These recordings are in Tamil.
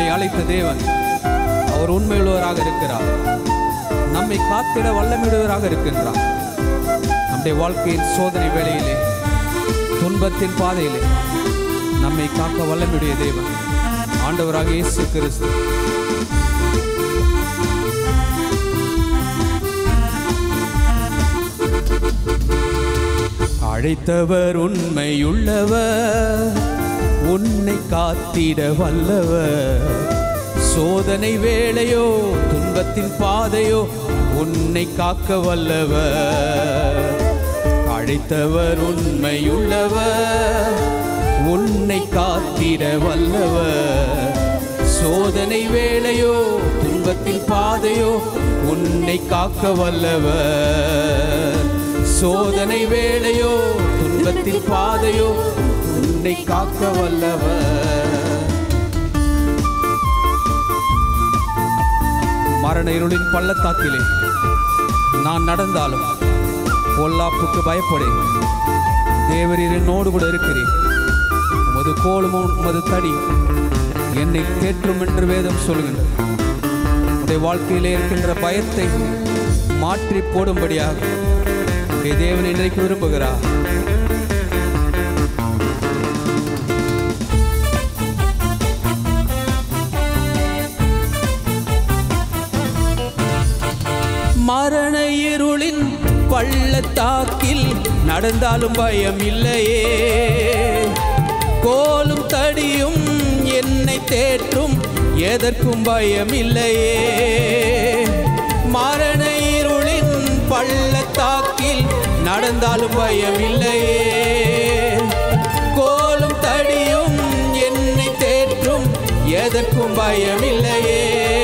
அழைத்த தேவன் அவர் உண்மையுள்ளவராக இருக்கிறார் நம்மை காத்திட வல்லமிடுவராக இருக்கின்றார் நம்முடைய வாழ்க்கையின் சோதனை வேளையிலே துன்பத்தின் பாதையிலே நம்மை காக்க வல்லமிடைய தேவன் ஆண்டவராக இயேசு கிறிஸ்து அழைத்தவர் உண்மையுள்ளவர் உன்னை காத்திட வல்லவர் சோதனை வேளையோ துன்பத்தின் பாதையோ உன்னை காக்க வல்லவர் அழைத்தவர் உண்மையுள்ளவர் உன்னை காத்திட வல்லவர் சோதனை வேளையோ துன்பத்தின் பாதையோ உன்னை காக்க வல்லவர் சோதனை வேளையோ துன்பத்தின் பாதையோ உன்னை காக்க வல்லவர் மரண இருளின் பள்ளத்தாக்கிலே நான் நடந்தாலும் பொல்லாப்புக்கு பயப்படேன் தேவரீர் என்னோடு கூட இருக்கிறேன் உமது கோலும் உமது தடி என்னை தேற்றும் என்று வேதம் சொல்கின்றது உடைய வாழ்க்கையிலே இருக்கின்ற பயத்தை மாற்றி போடும்படியாக உடைய தேவன் இன்றைக்கு விரும்புகிறார் மரண இருளின் பள்ளத்தாக்கில் நடந்தாலும் பயம் இல்லையே கோலும் தடியும் என்னை தேற்றும் எதற்கும் பயம் இல்லையே மரண இருளின் பள்ளத்தாக்கில் நடந்தாலும் பயம் இல்லையே கோலும் தடியும் என்னை தேற்றும் எதற்கும் பயம் இல்லையே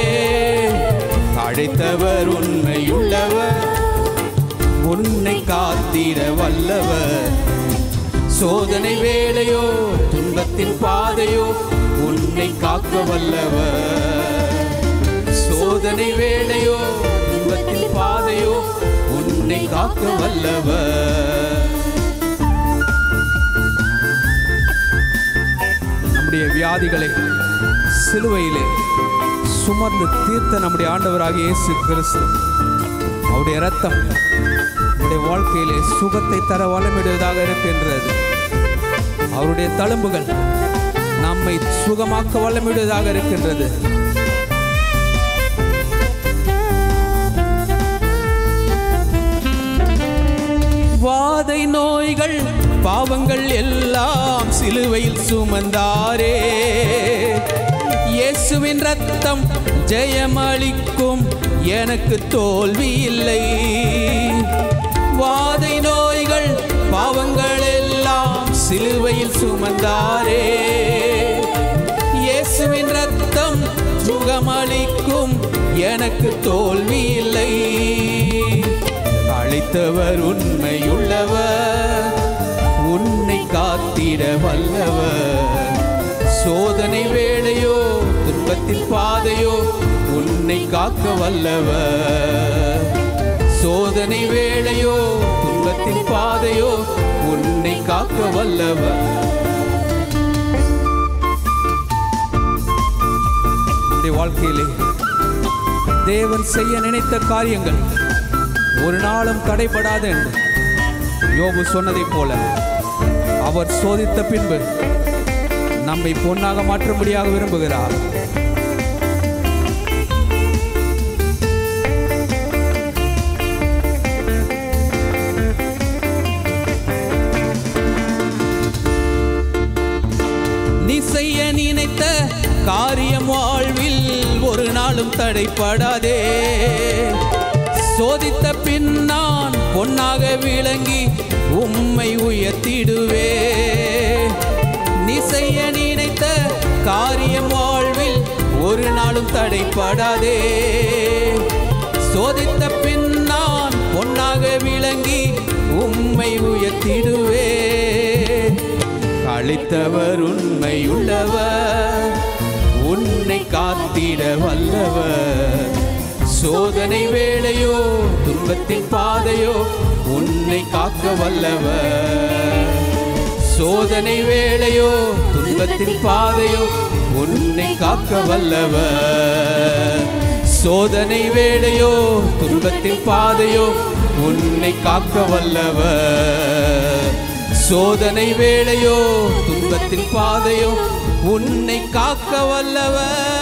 அழைத்தவர் உண்மையுள்ளவர் உன்னை காத்திட வல்லவர் சோதனை வேளையோ துன்பத்தின் பாதையோ உன்னை காக்க வல்லவர் சோதனை வேளையோ துன்பத்தின் பாதையோ உன்னை காக்க வல்லவர் நம்முடைய வியாதிகளை சிலுவையிலே சுமந்து தீர்த்த நம்முடைய ஆண்டவராகிய இயேசு கிறிஸ்து அவருடைய ரத்தம் நம்முடைய வாழ்க்கையிலே சுகத்தை தர வளமிடுவதாக இருக்கின்றது அவருடைய தழும்புகள் நம்மை சுகமாக்க வளமிடுவதாக இருக்கின்றது வாதை நோய்கள் பாவங்கள் எல்லாம் சிலுவையில் சுமந்தாரே இயேசுவின் ரத்தம் ஜெயமளிக்கும் எனக்கு தோல்வி இல்லை வாதை நோய்கள் பாவங்கள் எல்லாம் சிலுவையில் சுமந்தாரே இயேசுவின் ரத்தம் சுகமளிக்கும் எனக்கு தோல்வி இல்லை அழைத்தவர் உண்மையுள்ளவர் உன்னை காத்திட வல்லவர் சோதனை வேளையோ துன்பத்தின் பாதையோ உன்னை காக்க வல்லவர் சோதனை வேளையோ துன்பத்தின் பாதையோ உன்னை காக்க வல்லவர் நம்முடைய வாழ்க்கையிலே தேவன் செய்ய நினைத்த காரியங்கள் ஒரு நாளும் தடைபடாது என்று யோபு சொன்னதைப் போல அவர் சோதித்த பின்பு நம்மை பொன்னாக மாற்றும்படியாக விரும்புகிறார் நீ செய்ய நினைத்த காரியம் வாழ்வில் ஒரு நாளும் தடைப்படாதே சோதித்த பின் நான் பொன்னாக விளங்கி உம்மை உயர்த்திடுவே நீ செய்ய நினைத்த காரியம் வாழ்வில் ஒரு நாளும் தடைப்படாதே சோதித்த பின் நான் பொன்னாக விளங்கி உம்மை உயர்த்திடுவே அளித்தவர் உண்மையுள்ளவர் உன்னை காத்திட வல்லவர் சோதனை வேளையோ துன்பத்தின் பாதையோ உன்னை காக்க வல்லவர் சோதனை வேளையோ துன்பத்தின் பாதையோ உன்னை காக்க வல்லவர் சோதனை வேளையோ துன்பத்தின் பாதையோ உன்னை காக்க வல்லவர் சோதனை வேளையோ துன்பத்தின் பாதையோ உன்னை காக்க வல்லவர்